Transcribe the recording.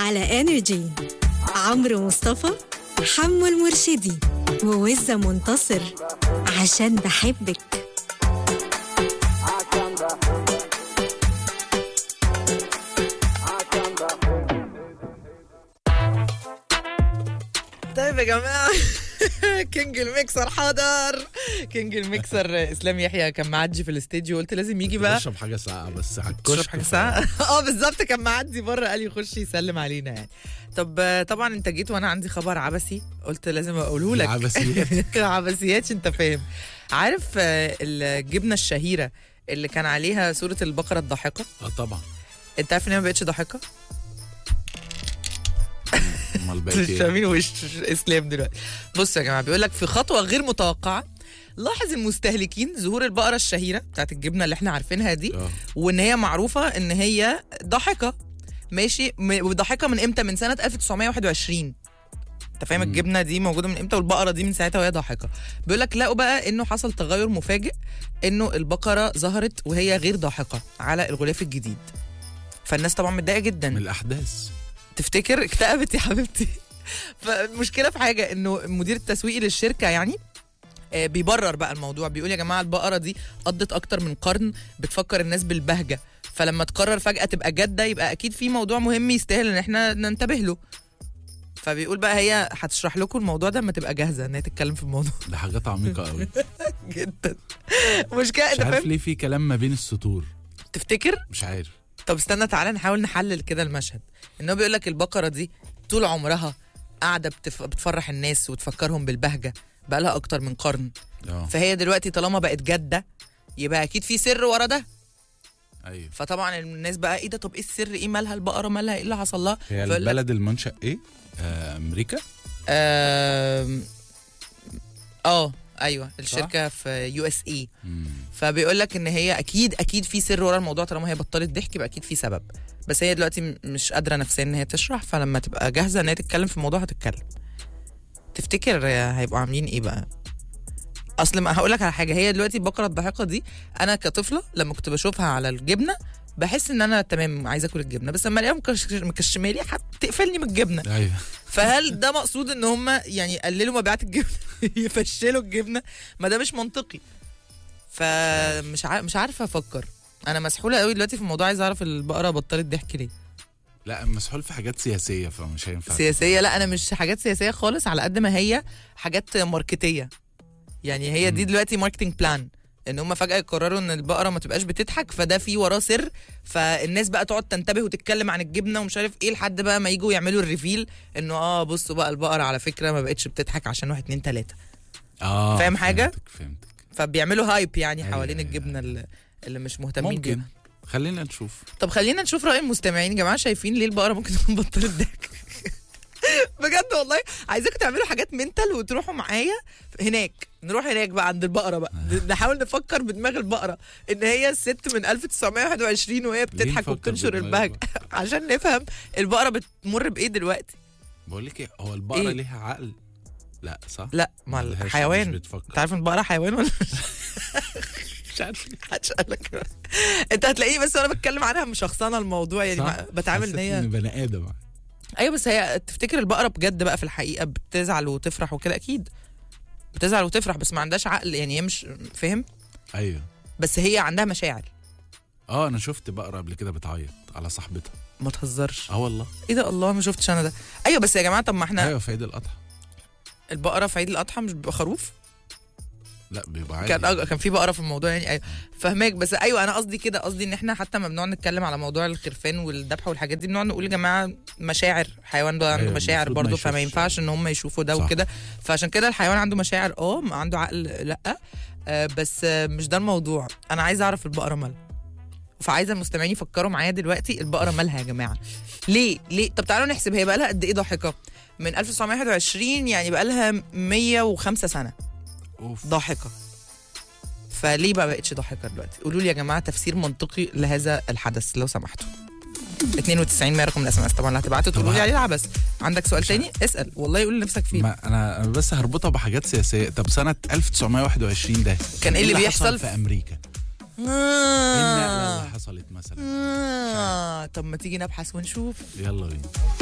على انرجي عمرو مصطفى حمو المرشدي ووزة منتصر عشان بحبك طيب يا جماعه كينج الميكسر حاضر كينج الميكسر اسلام يحيى كان معدي في الاستديو قلت لازم يجي بقى بشرب حاجه ساقعه بس على تشرب الكشك حاجه ساعه اه بالظبط كان معدي بره قال يخش يسلم علينا يعني طب آه، طبعا انت جيت وانا عندي خبر عبثي قلت لازم اقوله لك عبثيات. عبثيات انت فاهم عارف آه، الجبنه الشهيره اللي كان عليها صوره البقره الضاحكه اه طبعا انت عارف ان هي ما بقتش ضاحكه امال بقيت مش ايه فاهمين وش اسلام دلوقتي بصوا يا جماعه بيقول لك في خطوه غير متوقعه لاحظ المستهلكين ظهور البقره الشهيره بتاعت الجبنه اللي احنا عارفينها دي اه وان هي معروفه ان هي ضاحكه ماشي م- وضاحكه من امتى من سنه 1921 انت فاهم مم. الجبنه دي موجوده من امتى والبقره دي من ساعتها وهي ضاحكه بيقول لك لقوا بقى انه حصل تغير مفاجئ انه البقره ظهرت وهي غير ضاحكه على الغلاف الجديد فالناس طبعا متضايقه جدا من الاحداث تفتكر اكتئبت يا حبيبتي فالمشكله في حاجه انه مدير التسويق للشركه يعني آه، بيبرر بقى الموضوع بيقول يا جماعه البقره دي قضت اكتر من قرن بتفكر الناس بالبهجه فلما تقرر فجاه تبقى جاده يبقى اكيد في موضوع مهم يستاهل ان احنا ننتبه له فبيقول بقى هي هتشرح لكم الموضوع ده لما تبقى جاهزه ان هي تتكلم في الموضوع ده حاجات عميقه قوي جدا مشكله مش انت عارف فاهم ليه في كلام ما بين السطور تفتكر مش عارف طب استنى تعالى نحاول نحلل كده المشهد ان هو بيقول لك البقره دي طول عمرها قاعده بتف... بتفرح الناس وتفكرهم بالبهجه بقى لها اكتر من قرن اه فهي دلوقتي طالما بقت جده يبقى اكيد في سر ورا ده ايوه فطبعا الناس بقى ايه ده طب ايه السر ايه مالها البقره مالها ايه اللي حصل لها هي فيقول لك- البلد المنشأ ايه؟ آه امريكا آم، اه ايوه الشركه في يو اس اي مم. فبيقول لك ان هي اكيد اكيد في سر ورا الموضوع طالما هي بطلت ضحك يبقى اكيد في سبب بس هي دلوقتي م- مش قادره نفسيا ان هي تشرح فلما تبقى جاهزه ان هي تتكلم في الموضوع هتتكلم تفتكر هيبقوا عاملين ايه بقى اصل ما هقول لك على حاجه هي دلوقتي البقره الضاحكه دي انا كطفله لما كنت بشوفها على الجبنه بحس ان انا تمام عايزه اكل الجبنه بس لما الاقيها مكش- مكشمالي هتقفلني من الجبنه ايوه فهل ده مقصود ان هم يعني يقللوا مبيعات الجبنه يفشلوا الجبنه ما ده مش منطقي فمش عارف مش عارفه افكر انا مسحوله قوي دلوقتي في الموضوع عايزه اعرف البقره بطلت ضحك ليه لا مسحول في حاجات سياسيه فمش هينفع سياسيه لا انا مش حاجات سياسيه خالص على قد ما هي حاجات ماركتيه يعني هي دي مم. دلوقتي ماركتنج بلان ان هم فجاه يقرروا ان البقره ما تبقاش بتضحك فده في وراه سر فالناس بقى تقعد تنتبه وتتكلم عن الجبنه ومش عارف ايه لحد بقى ما يجوا يعملوا الريفيل انه اه بصوا بقى البقره على فكره ما بقتش بتضحك عشان واحد اتنين تلاته اه فاهم حاجة؟ فهمتك فهمتك فبيعملوا هايب يعني أيوة، حوالين أيوة، الجبنه اللي, اللي مش مهتمين ممكن بيها خلينا نشوف طب خلينا نشوف راي المستمعين يا جماعه شايفين ليه البقره ممكن تكون بطلت ضحك بجد والله عايزاكم تعملوا حاجات منتال وتروحوا معايا هناك نروح هناك بقى عند البقره بقى نحاول نفكر بدماغ البقره ان هي الست من 1921 وهي بتضحك نفكر وبتنشر بدماغ البهج عشان نفهم البقره بتمر بايه دلوقتي بقول لك ايه هو البقره إيه؟ ليها عقل لا صح لا ما ملهاش- مش الحيوان انت بتفكر عارف ان البقره حيوان ولا مش عارف محدش قال لك انت هتلاقيني بس وانا بتكلم عنها مشخصنه الموضوع يعني صح؟ ما- بتعامل ان حسيت هي إني بني ادم ايوه بس هي تفتكر البقره بجد بقى في الحقيقه بتزعل وتفرح وكده اكيد بتزعل وتفرح بس ما عندهاش عقل يعني هي مش فاهم ايوه بس هي عندها مشاعر اه انا شفت بقره قبل كده بتعيط على صاحبتها ما تهزرش اه والله ايه ده الله ما شفتش انا ده ايوه بس يا جماعه طب ما احنا ايوه في عيد الاضحى البقره في عيد الاضحى مش بيبقى خروف لا بيبقى عادي كان أج- كان في بقره في الموضوع يعني ايوه فهماك بس ايوه انا قصدي كده قصدي ان احنا حتى ما بنقعد نتكلم على موضوع الخرفان والذبح والحاجات دي بنقعد نقول يا جماعه مشاعر حيوان ده عنده أيوة، مشاعر المفروض ما برضه فما يشوفش. ينفعش ان هم يشوفوا ده صح. وكده فعشان كده الحيوان عنده مشاعر اه ما عنده عقل لا آه بس آه مش ده الموضوع انا عايزه اعرف البقره مالها فعايزه المستمعين يفكروا معايا دلوقتي البقره مالها يا جماعه ليه ليه طب تعالوا نحسب هي بقى لها قد ايه ضاحكه من 1921 يعني بقى لها 105 سنه اوف ضاحكه فليه ما بقتش ضاحكه دلوقتي قولوا لي يا جماعه تفسير منطقي لهذا الحدث لو سمحتوا 92 ما رقم الاس ام اس طبعا اللي هتبعته تقولوا لي عليه العبث عندك سؤال تاني اسال والله قول لنفسك فيه ما انا أنا بس هربطها بحاجات سياسيه طب سنه 1921 ده كان إيه اللي حصل بيحصل في امريكا ايه النقله آه. اللي حصلت مثلا آه. طب ما تيجي نبحث ونشوف يلا بينا